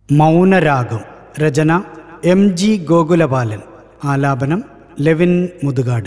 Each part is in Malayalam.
മൗനരാഗം രചന എം ജി ഗോകുലപാലൻ ആലാപനം ലെവിൻ മുതുകാട്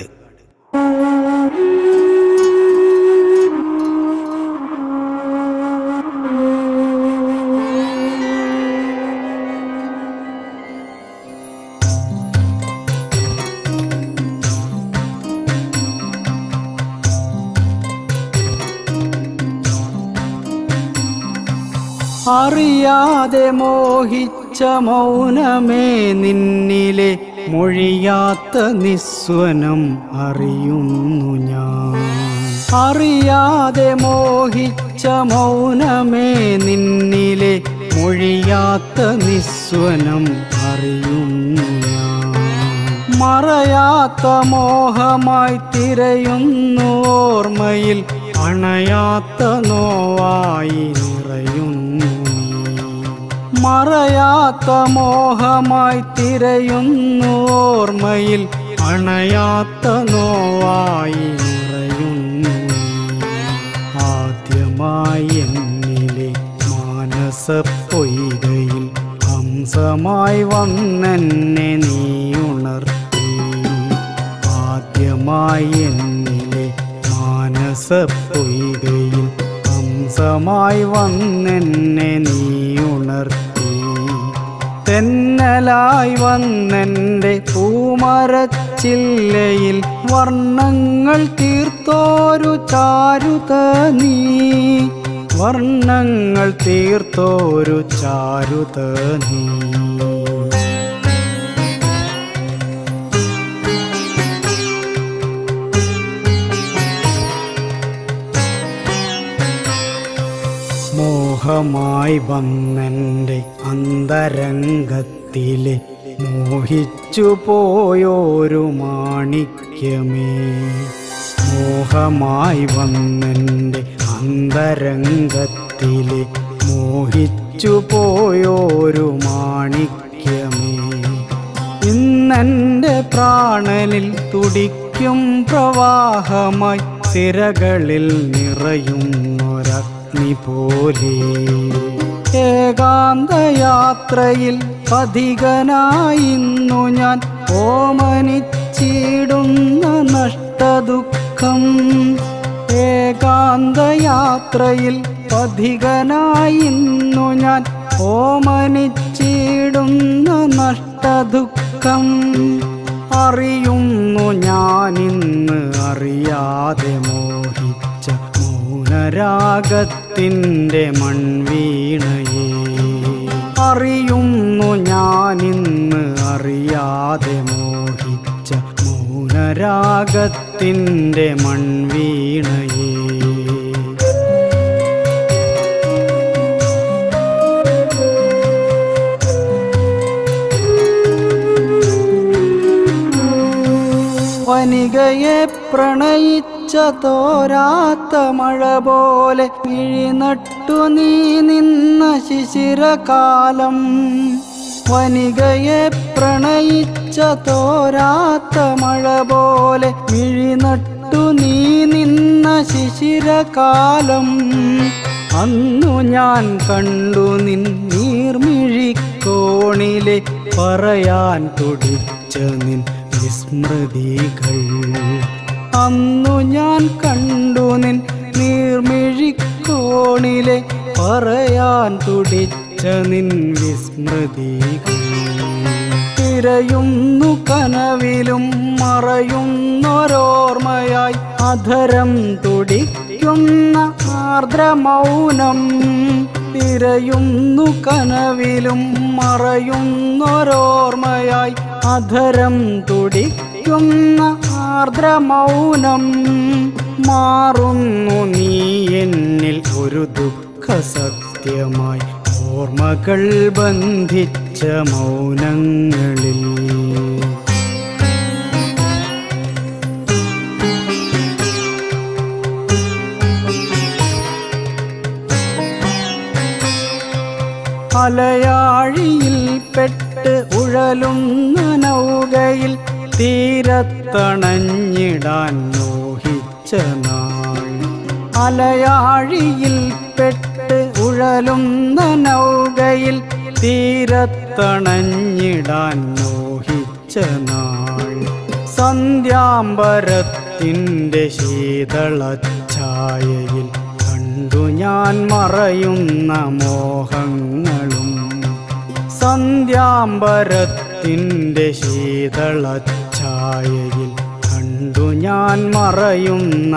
അറിയാതെ മോഹിച്ച മൗനമേ നിന്നിലെ മൊഴിയാത്ത നിസ്വനം അറിയുന്നു ഞാൻ അറിയാതെ മോഹിച്ച മൗനമേ നിന്നിലെ മൊഴിയാത്ത നിസ്വനം അറിയുന്നു ഞാൻ മറയാത്ത മോഹമായി തിരയുന്നു ഓർമ്മയിൽ അണയാത്ത നോവായി നിറയുന്നു നീ മറയാത്ത മോഹമായി തിരയുന്നു ഓർമ്മയിൽ അണയാത്ത നോവായി നിറയുന്നു നീ ആദ്യമായി എന്നിലെ മാനസ പൊയ്കയിൽ ഹംസമായി വന്നെന്നെ നീ ഉണർത്തി ആദ്യമായി എന്നിലെ മാനസ പൊയ്കയിൽ ഹംസമായി വന്നെന്നെ നീ ഉണർത്തി തെന്നലായി വന്നെൻ്റെ പൂമരച്ചില്ലയിൽ വർണ്ണങ്ങൾ തീർത്തോരു ചാരുത നീ വർണ്ണങ്ങൾ തീർത്തോരു ചാരുത നീ മോഹമായി വന്നെൻ്റെ അന്തരംഗത്തിലെ മോഹിച്ചു പോയോരു മാണിക്യമേ മോഹമായി വന്നെൻ്റെ അന്തരംഗത്തിലെ മോഹിച്ചു പോയോരു മാണിക്യമേ ഇന്നെൻ്റെ പ്രാണനിൽ തുടിക്കും പ്രവാഹമായി സിരകളിൽ നിറയുന്നൊരഗ്നി പോലെ ഏകാന്തയാത്രയിൽ പഥികനായിന്നു ഞാൻ ഓമനിച്ചിടുന്ന നഷ്ടദുഃഖം ഏകാന്തയാത്രയിൽ പഥികനായിന്നു ഞാൻ ഓമനിച്ചിടുന്ന നഷ്ടദുഃഖം അറിയുന്നു ഞാനിന്ന് അറിയാതെ മോഹിച്ച മൗനരാഗത്തിൻ്റെ മൺവീണയെ അറിയുന്നു ഞാനിന്ന് അറിയാതെ മോഹിച്ച മൗനരാഗത്തിൻ്റെ മൺവീണയെ വനികയെ പ്രണയിച്ച തോരാത്ത മഴ പോലെ കിഴിനട്ടു നീ നിന്ന ശിശിരകാലം വനികയെ പ്രണയിച്ച തോരാത്ത മഴ പോലെ കിഴിനട്ടു നീ നിന്ന ശിശിരകാലം അന്നു ഞാൻ കണ്ടു നിൻ നീർമിഴിക്കോണിലെ പറയാൻ തുടിച്ച നിൻ വിസ്മൃതികൾ അന്നു ഞാൻ കണ്ടു നിൻ നീർമിഴിക്കോണിലെ പറയാൻ തുടിച്ച നിൻ വിസ്മൃതികൾ തിരയുന്നു കനവിലും മറയുന്നൊരോർമ്മയായി അധരം തുടിക്കുന്ന ആർദ്രമൗനം തിരയുന്നു കനവിലും മറയുന്നൊരോർമ്മയായി അധരം തുടിക്കുന്ന ആർദ്രമൗനം മാറുന്നു നീ എന്നിൽ ഒരു ദുഃഖ സത്യമായി ഓർമ്മകൾ ബന്ധിച്ച മൗനങ്ങളിൽ അലയാഴിയിൽ പെട്ട് ഉഴലുന്ന നൗകയിൽ തീരത്തണഞ്ഞിടാൻ മോഹിച്ച നാൾ അലയാഴിയിൽ പെട്ട് ഉഴലുന്ന നൗകയിൽ തീരത്തണഞ്ഞിടാൻ മോഹിച്ച നാൾ സന്ധ്യാംബരത്തിൻ്റെ ശീതളഛായയിൽ കണ്ടു ഞാൻ മറയുന്ന മോഹങ്ങളും സന്ധ്യാംബരത്തിൻ്റെ ശീതളഛായയിൽ കണ്ടു ഞാൻ മറയുന്ന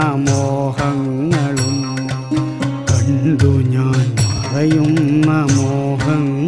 മോഹങ്ങളും കണ്ടു ഞാൻ മറയുന്ന മോഹങ്ങളും